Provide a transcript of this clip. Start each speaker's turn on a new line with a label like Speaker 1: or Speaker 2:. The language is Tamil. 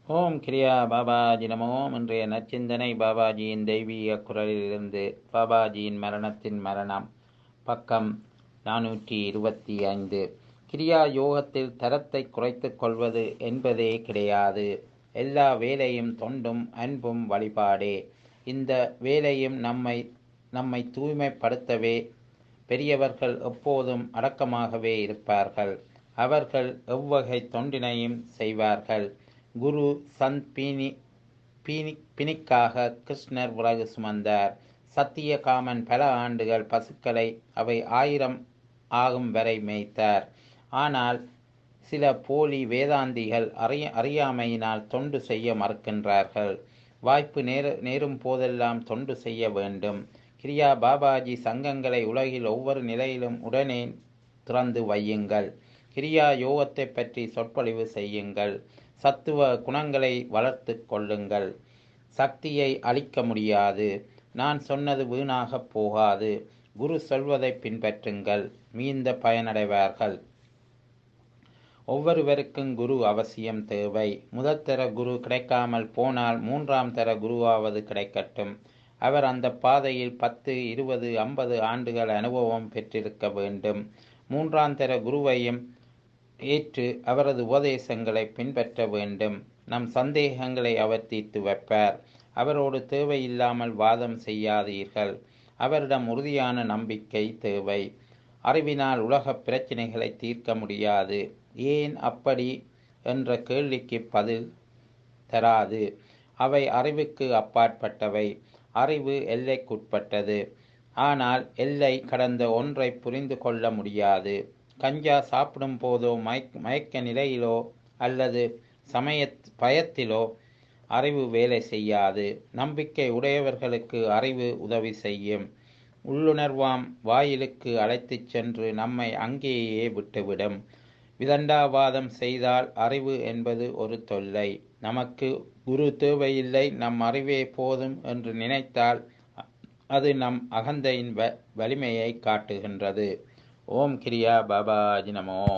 Speaker 1: ஓம் கிரியா பாபாஜி நமோம் இன்றைய நச்சிந்தனை பாபாஜியின் தெய்வீக குரலிலிருந்து பாபாஜியின் மரணத்தின் மரணம் பக்கம் நானூற்றி இருபத்தி ஐந்து கிரியா யோகத்தில் தரத்தை குறைத்துக் கொள்வது என்பதே கிடையாது எல்லா வேலையும் தொண்டும் அன்பும் வழிபாடே இந்த வேலையும் நம்மை நம்மை தூய்மைப்படுத்தவே பெரியவர்கள் எப்போதும் அடக்கமாகவே இருப்பார்கள் அவர்கள் எவ்வகை தொண்டினையும் செய்வார்கள் குரு சந்த் பீனி பீனி பிணிக்காக கிருஷ்ணர் விறகு சுமந்தார் சத்தியகாமன் பல ஆண்டுகள் பசுக்களை அவை ஆயிரம் ஆகும் வரை மேய்த்தார் ஆனால் சில போலி வேதாந்திகள் அறிய அறியாமையினால் தொண்டு செய்ய மறுக்கின்றார்கள் வாய்ப்பு நேர நேரும் போதெல்லாம் தொண்டு செய்ய வேண்டும் கிரியா பாபாஜி சங்கங்களை உலகில் ஒவ்வொரு நிலையிலும் உடனே திறந்து வையுங்கள் கிரியா யோகத்தை பற்றி சொற்பொழிவு செய்யுங்கள் சத்துவ குணங்களை வளர்த்து கொள்ளுங்கள் சக்தியை அளிக்க முடியாது நான் சொன்னது வீணாக போகாது குரு சொல்வதை பின்பற்றுங்கள் மீந்த பயனடைவார்கள் ஒவ்வொருவருக்கும் குரு அவசியம் தேவை முதல் தர குரு கிடைக்காமல் போனால் மூன்றாம் தர குருவாவது கிடைக்கட்டும் அவர் அந்த பாதையில் பத்து இருபது ஐம்பது ஆண்டுகள் அனுபவம் பெற்றிருக்க வேண்டும் மூன்றாம் தர குருவையும் ஏற்று அவரது உபதேசங்களை பின்பற்ற வேண்டும் நம் சந்தேகங்களை அவர் தீர்த்து வைப்பார் அவரோடு தேவையில்லாமல் வாதம் செய்யாதீர்கள் அவரிடம் உறுதியான நம்பிக்கை தேவை அறிவினால் உலக பிரச்சனைகளை தீர்க்க முடியாது ஏன் அப்படி என்ற கேள்விக்கு பதில் தராது அவை அறிவுக்கு அப்பாற்பட்டவை அறிவு எல்லைக்குட்பட்டது ஆனால் எல்லை கடந்த ஒன்றை புரிந்து கொள்ள முடியாது கஞ்சா சாப்பிடும் போதோ மயக்க மயக்க நிலையிலோ அல்லது சமய பயத்திலோ அறிவு வேலை செய்யாது நம்பிக்கை உடையவர்களுக்கு அறிவு உதவி செய்யும் உள்ளுணர்வாம் வாயிலுக்கு அழைத்துச் சென்று நம்மை அங்கேயே விட்டுவிடும் விதண்டாவாதம் செய்தால் அறிவு என்பது ஒரு தொல்லை நமக்கு குரு தேவையில்லை நம் அறிவே போதும் என்று நினைத்தால் அது நம் அகந்தையின் வலிமையை காட்டுகின்றது ஓம் கிரியா பாபாஜி நமோ